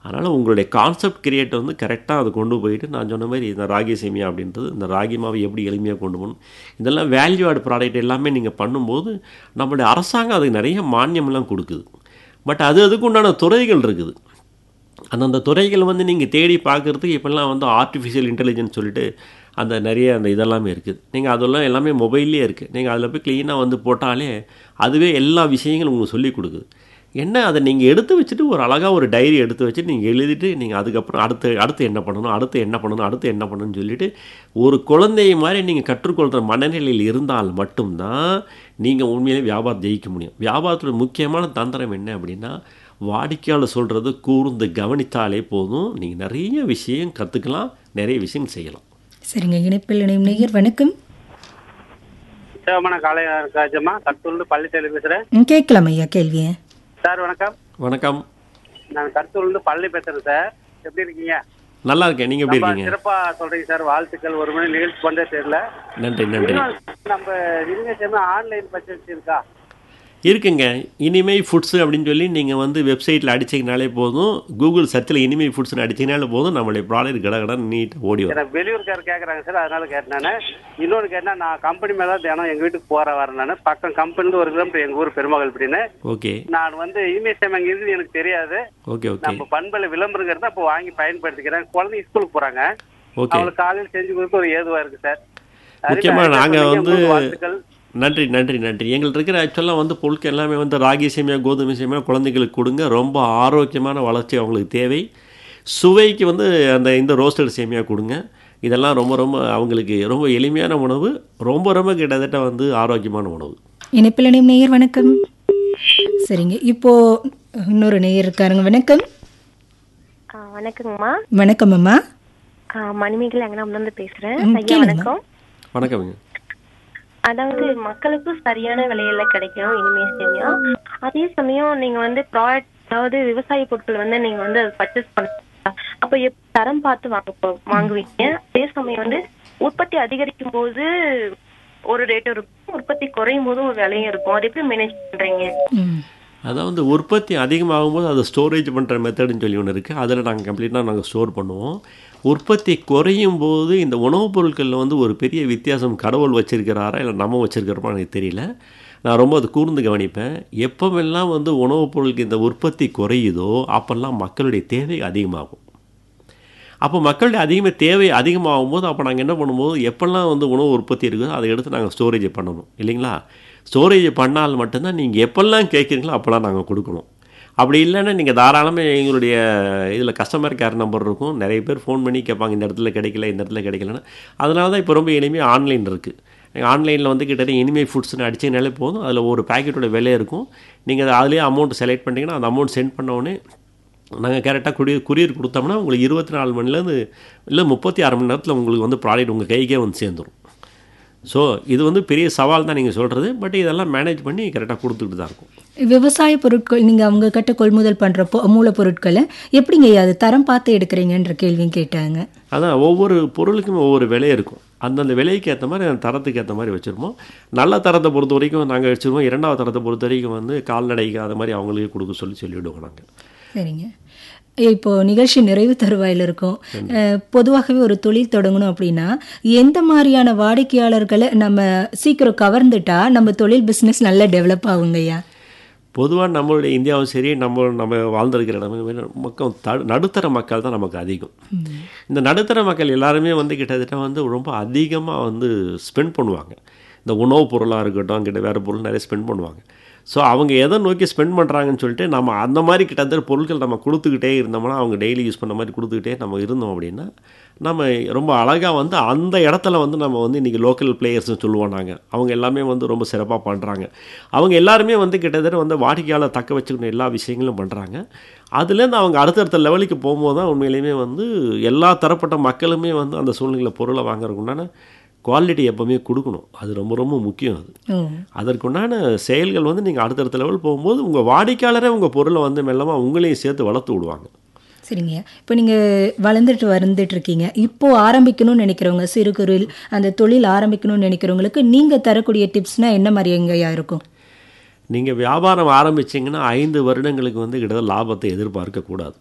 அதனால் உங்களுடைய concept create வந்து கரெக்டாக அதை கொண்டு போயிட்டு நான் சொன்ன மாதிரி இந்த ராகி சேமியா அப்படின்றது இந்த ராகி மாவை எப்படி எளிமையாக கொண்டு போகணும் இதெல்லாம் வேல்யூ ஆட் ப்ராடக்ட் எல்லாமே நீங்கள் பண்ணும்போது நம்மளுடைய அரசாங்கம் அதுக்கு நிறைய மானியம்லாம் கொடுக்குது பட் அது அதுக்கு உண்டான துறைகள் இருக்குது அந்தந்த துறைகள் வந்து நீங்கள் தேடி பார்க்குறதுக்கு இப்போல்லாம் வந்து ஆர்டிஃபிஷியல் இன்டெலிஜென்ஸ் சொல்லிட்டு அந்த நிறைய அந்த இதெல்லாமே இருக்குது நீங்கள் அதெல்லாம் எல்லாமே மொபைல்லே இருக்குது நீங்கள் அதில் போய் க்ளீனாக வந்து போட்டாலே அதுவே எல்லா விஷயங்களும் உங்களுக்கு சொல்லி கொடுக்குது என்ன அதை நீங்கள் எடுத்து வச்சுட்டு ஒரு அழகாக ஒரு டைரி எடுத்து வச்சுட்டு நீங்கள் எழுதிட்டு நீங்கள் அதுக்கப்புறம் அடுத்து அடுத்து என்ன பண்ணணும் அடுத்து என்ன பண்ணணும் அடுத்து என்ன பண்ணணும்னு சொல்லிட்டு ஒரு குழந்தையை மாதிரி நீங்கள் கற்றுக்கொள்கிற மனநிலையில் இருந்தால் மட்டும்தான் நீங்கள் உண்மையிலே வியாபாரம் ஜெயிக்க முடியும் வியாபாரத்தோட முக்கியமான தந்திரம் என்ன அப்படின்னா வாடிக்கையாளர் சொல்கிறது கூர்ந்து கவனித்தாலே போதும் நீங்கள் நிறைய விஷயம் கற்றுக்கலாம் நிறைய விஷயம் செய்யலாம் சரிங்க இணைப்பில் இணையும் நேயர் வணக்கம் சிவமன காலை ராஜம்மா கருத்தூர்ல பள்ளித்தேலி பேசுறேன் ம், கேட்கலாம் ஐயா கேள்வியை சார் வணக்கம் வணக்கம் நான் கருத்தூர்ல பள்ளி பேசுறேன் சார் எப்படி இருக்கீங்க நல்லா இருக்கேன் நீங்கள் எப்படி ரொம்ப இருக்கீங்க சிறப்பா சொல்றீங்க சார் வாழ்த்துக்கள் ஒரு மணி நிகழ்ச்சி பண்றே தெரியல நன்றி நன்றி இன்னும் நம்ம இனிமேல் ஆன்லைன் பர்ச்சேஸ் இருக்கா இருக்குங்க இனிமை ஃபுட்ஸு அப்படின்னு சொல்லி நீங்கள் வந்து வெப்சைட்டில் அடிச்சிங்கனாலே போதும் கூகுள் சர்ச்சில் இனிமை ஃபுட்ஸ்னு அடிச்சிங்கனாலே போதும் நம்மளுடைய ப்ராடக்ட் கட கடன் நீட்டாக ஓடி வரும் எனக்கு வெளியூர்காரர் கேட்குறாங்க சார் அதனால கேட்டேன் நான் இன்னொன்று கேட்டா நான் கம்பெனி மேலே தினம் எங்கள் வீட்டுக்கு போற வரேன் நான் பக்கம் கம்பெனிலேருந்து ஒரு கிலோமீட்டர் எங்கள் ஊர் பெருமகள் அப்படின்னு ஓகே நான் வந்து இமெயில் சேம் அங்கே இருக்குது எனக்கு தெரியாது ஓகே ஓகே நம்ம பண்பலை விளம்பரங்கிறத அப்போ வாங்கி பயன்படுத்திக்கிறேன் குழந்தைங்க ஸ்கூலுக்கு போறாங்க ஓகே அவங்களுக்கு காலையில் செஞ்சு கொடுக்க ஒரு ஏதுவா இருக்கு சார் முக்கியமா அருமையா நாங்க சொன்னீங்க. வந்து உங்களுக்கு வாழ்த்துக்கள் நன்றி நன்றி நன்றி எங்கள்ட்ட இருக்கிற ஆக்சுவலாக வந்து பொருட்கள் எல்லாமே வந்து ராகி சேமியா கோதுமை சேமியா குழந்தைகளுக்கு கொடுங்க ரொம்ப ஆரோக்கியமான வளர்ச்சி அவங்களுக்கு தேவை சுவைக்கு வந்து அந்த இந்த ரோஸ்டட் சேமியா கொடுங்க இதெல்லாம் ரொம்ப ரொம்ப அவங்களுக்கு ரொம்ப எளிமையான உணவு ரொம்ப ரொம்ப கிட்டத்தட்ட வந்து ஆரோக்கியமான உணவு இணைப்பில் இணையும் நேயர் வணக்கம் சரிங்க இப்போ இன்னொரு நேயர் இருக்காருங்க வணக்கம் ஆ, வணக்கங்கம்மா வணக்கம் அம்மா ஆ, மணிமேகலை அங்கனாம்லேருந்து பேசுறேன் ம், ஐயா கேளுங்க. வணக்கம் வணக்கம்ங்க அதாவது மக்களுக்கும் சரியான விலையில கிடைக்கும் இனிமே சேமியா அதே சமயம் நீங்க வந்து ப்ராடக்ட் அதாவது விவசாய பொருட்கள் வந்து நீங்க வந்து பர்ச்சேஸ் பண்ண அப்ப எப் தரம் பார்த்து வாங்க போ- வாங்குவீங்க அதே சமயம் வந்து உற்பத்தி அதிகரிக்கும் போது ஒரு ரேட் இருக்கும் உற்பத்தி குறையும் போது ஒரு விலையும் இருக்கும் அது எப்படி மேனேஜ் பண்றீங்க ம் அதாவது உற்பத்தி அதிகமாகும் போது அதை ஸ்டோரேஜ் பண்ணுற மெத்தடுன்னு சொல்லி ஒன்று இருக்குது அதில் நாங்கள் கம்ப்ளீட்டாக நாங்கள் ஸ்டோர் பண்ணுவோம் உற்பத்தி குறையும் போது இந்த உணவுப் பொருட்களில் வந்து ஒரு பெரிய வித்தியாசம் கடவுள் வச்சிருக்கிறாரா இல்லை நம்ம வச்சிருக்கிறோமா எனக்கு தெரியல நான் ரொம்ப அது கூர்ந்து கவனிப்பேன் எப்போவெல்லாம் வந்து உணவுப் பொருளுக்கு இந்த உற்பத்தி குறையுதோ அப்போல்லாம் மக்களுடைய தேவை அதிகமாகும் அப்போ மக்களுடைய அதிகமாக தேவை அதிகமாகும் போது அப்போ நாங்கள் என்ன பண்ணும்போது எப்பெல்லாம் வந்து உணவு உற்பத்தி இருக்குதோ அதை எடுத்து நாங்கள் ஸ்டோரேஜ் பண்ணணும் இல்லைங்களா ஸ்டோரேஜ் பண்ணால் மட்டும்தான் நீங்கள் எப்பெல்லாம் கேட்குறீங்களோ அப்போல்லாம் நாங்கள் கொடுக்கணும் அப்படி இல்லைன்னா நீங்கள் தாராளமாக எங்களுடைய இதில் கஸ்டமர் கேர் நம்பர் இருக்கும் நிறைய பேர் ஃபோன் பண்ணி கேட்பாங்க இந்த இடத்துல கிடைக்கல இந்த இடத்துல கிடைக்கலன்னு அதனால தான் இப்போ ரொம்ப எளிமையாக ஆன்லைன் இருக்குது நீங்கள் ஆன்லைனில் வந்து கிட்டத்தட்ட இனிமே ஃபுட்ஸ்னு அடிச்சிங்கனாலே போதும் அதில் ஒரு பேக்கெட்டோட விலை இருக்கும் நீங்கள் அதுலேயே அமௌண்ட் செலக்ட் பண்ணிட்டீங்கன்னா அந்த அமௌண்ட் சென்ட் பண்ண உடனே நாங்கள் கரெக்டாக குரியர் குரியர் கொடுத்தோம்னா உங்களுக்கு இருபத்தி நாலு மணிலேருந்து இல்லை முப்பத்தி ஆறு மணி நேரத்தில் உங்களுக்கு வந்து ப்ராடக்ட் உங்கள் கைக்கே வந்து சேர்ந்துடும் ஸோ இது வந்து பெரிய சவால் தான் நீங்கள் சொல்கிறது பட் இதெல்லாம் மேனேஜ் பண்ணி கரெக்டாக கொடுத்துக்கிட்டு தான் இருக்கும் விவசாய பொருட்கள் நீங்கள் அவங்க கிட்ட கொள்முதல் பண்ணுற பொ மூலப்பொருட்களை எப்படிங்க ஐயா அது தரம் பார்த்து எடுக்கிறீங்கன்ற கேள்வியும் கேட்டாங்க அதான் ஒவ்வொரு பொருளுக்கும் ஒவ்வொரு விலை இருக்கும் அந்தந்த விலைக்கு ஏற்ற மாதிரி அந்த தரத்துக்கு ஏற்ற மாதிரி வச்சுருப்போம் நல்ல தரத்தை பொறுத்த வரைக்கும் நாங்கள் வச்சுருவோம் இரண்டாவது தரத்தை பொறுத்த வரைக்கும் வந்து கால்நடைக்கு அது மாதிரி அவங்களுக்கு கொடுக்க சொல்லி சொல்லிவிடுவோம் நாங்கள் சரிங்க இப்போ நிகழ்ச்சி நிறைவு தருவாயில் இருக்கும் அஹ், பொதுவாகவே ஒரு தொழில் தொடங்கணும் அப்படின்னா எந்த மாதிரியான வாடிக்கையாளர்களை நம்ம சீக்கிரம் கவர்ந்துட்டா நம்ம தொழில் பிஸ்னஸ் நல்லா டெவலப் ஆகுங்கய்யா பொதுவாக நம்மளுடைய இந்தியாவும் சரி நம்ம நம்ம வாழ்ந்திருக்கிற இடம் மக்கள் த நடுத்தர மக்கள் தான் நமக்கு அதிகம் இந்த நடுத்தர மக்கள் எல்லாருமே வந்து கிட்டத்தட்ட வந்து ரொம்ப அதிகமாக வந்து ஸ்பெண்ட் பண்ணுவாங்க இந்த உணவுப் பொருளாக இருக்கட்டும் கிட்ட வேறு பொருள் நிறைய ஸ்பெண்ட் பண்ணுவாங்க ஸோ அவங்க எதை நோக்கி ஸ்பெண்ட் பண்ணுறாங்கன்னு சொல்லிட்டு நம்ம அந்த மாதிரி கிட்டத்தட்ட பொருட்கள் நம்ம கொடுத்துக்கிட்டே இருந்தோம்னா அவங்க டெய்லி யூஸ் பண்ண மாதிரி கொடுத்துக்கிட்டே நம்ம இருந்தோம் அப்படின்னா நம்ம ரொம்ப அழகாக வந்து அந்த இடத்துல வந்து நம்ம வந்து இன்றைக்கி லோக்கல் பிளேயர்ஸ்னு சொல்லுவோம் நாங்கள் அவங்க எல்லாமே வந்து ரொம்ப சிறப்பாக பண்ணுறாங்க அவங்க எல்லாருமே வந்து கிட்டத்தட்ட வந்து வாடிக்கையாளர் தக்க வச்சுக்கணும் எல்லா விஷயங்களும் பண்ணுறாங்க அதுலேருந்து அவங்க அடுத்தடுத்த லெவலுக்கு போகும்போது தான் உண்மையிலேயுமே வந்து எல்லா தரப்பட்ட மக்களுமே வந்து அந்த சூழ்நிலையில் பொருளை வாங்குறதுக்கு உண்டான குவாலிட்டி எப்போவுமே கொடுக்கணும் அது ரொம்ப ரொம்ப முக்கியம் அது ஓ அதற்குண்டான செயல்கள் வந்து நீங்கள் அடுத்தடுத்த லெவல் போகும்போது உங்கள் வாடிக்கையாளரே உங்கள் பொருளை வந்து மெல்லமாக உங்களையும் சேர்த்து வளர்த்து விடுவாங்க சரிங்க இப்போ நீங்கள் வளர்ந்துட்டு வந்துட்டு இருக்கீங்க இப்போ ஆரம்பிக்கணும்னு நினைக்கிறவங்க சிறு குறு அந்த தொழில் ஆரம்பிக்கணும்னு நினைக்கிறவங்களுக்கு நீங்கள் தரக்கூடிய டிப்ஸ்னால் என்ன மாதிரி எங்கேயா இருக்கும் நீங்கள் வியாபாரம் ஆரம்பிச்சீங்கன்னா ஐந்து வருடங்களுக்கு வந்து கிட்டத்தட்ட லாபத்தை எதிர்பார்க்கக்கூடாது